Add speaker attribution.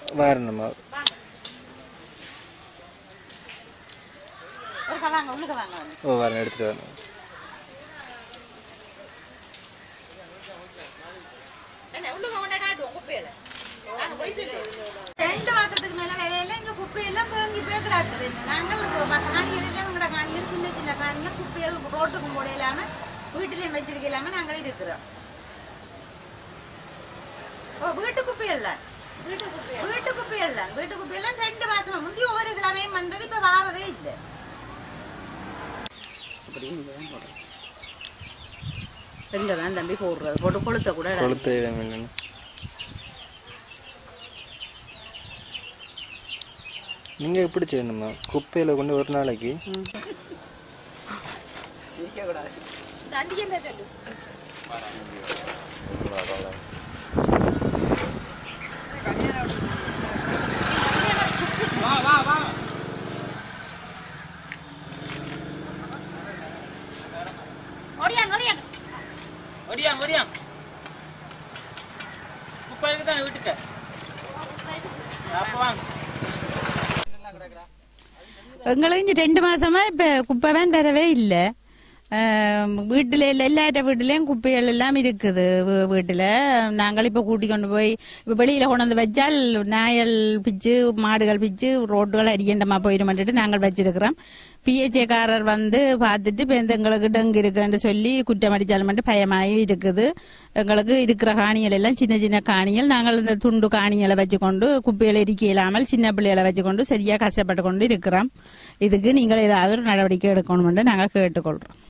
Speaker 1: வரணுமா
Speaker 2: ஒருக்கா வாங்க உள்ளுக்க வாங்க வந்து.
Speaker 1: ஓ வரணும் எடுத்துட்டு வரணும்
Speaker 2: என்ன உள்ளுக்க கொண்டே காட்டுவோம் குப்பையில நாங்க போய் சொல்லுவோம். ரெண்டு மாசத்துக்கு மேல வேலையில இங்க குப்பையெல்லாம் தேங்கி போய் கிடக்குது இந்த நாங்கள் இப்ப காணிகள் எல்லாம் எங்கட காணிகள் சின்ன சின்ன காணிகள் குப்பைகள் ரோட்டுக்கும் போட இல்லாம வீட்டிலையும் வச்சிருக்க இல்லாம நாங்கள் இருக்கிறோம் ஓ வீட்டு குப்பையல்ல வீட்டு குப்பையல்ல வீட்டு குப்பையெல்லாம் ரெண்டு மாசமா முந்தி ஒவ்வொரு கிழமையும் வந்தது இப்ப வாரதே இல்லை எங்க தான் தம்பி போடுறது போட்டு கொளுத்த கூட இடம்
Speaker 1: கொளுத்த இடம் இல்லைன்னு நீங்கள் எப்படி செய்யணுமா குப்பையில் கொண்டு ஒரு நாளைக்கு
Speaker 2: ஓடியாங்க ஓடியாங்க
Speaker 3: ஒடியாங்க ஒடியாங்க குப்பைக்கு தான் விட்டுட்ட அப்போ வாங்க
Speaker 4: எங்களுக்கு இங்க ரெண்டு மாசமா இப்ப குப்பை வேன் தரவே இல்லை வீட்டுல இல்ல எல்லாட்ட வீட்டுலயும் குப்பைகள் எல்லாம் இருக்குது வீ- வீட்டுல நாங்கள் இப்ப கூட்டி கொண்டு போய் இப்ப வெளியில கொண்டு வந்து வச்சால் நாயல் பிச்சு மாடுகள் பிச்சு ரோட்டுகள் அரியண்டமா போயிடுமென்ட்டு நாங்கள் வச்சிருக்கிறோம் பிஹெச்ஏக்காரர் வந்து பார்த்துட்டு இப்ப இந்த எங்களுக்கு டெங்கு இருக்குன்னு சொல்லி குற்றம் அடிச்சாலும் பயமாயும் இருக்குது எங்களுக்கு இருக்கிற காணிகள் எல்லாம் சின்ன சின்ன காணிகள் நாங்கள் இந்த துண்டு காணிகளை வச்சுக்கொண்டு குப்பைகளை எரிக்க இல்லாமல் சின்ன பிள்ளைகளை வச்சுக்கொண்டு சரியா கஷ்டப்பட்டு கொண்டு இருக்கிறோம் இதுக்கு நீங்கள் ஏதாவது ஒரு நடவடிக்கை எடுக்கணும்னு நாங்கள் கேட்டுக்கொள்றோம்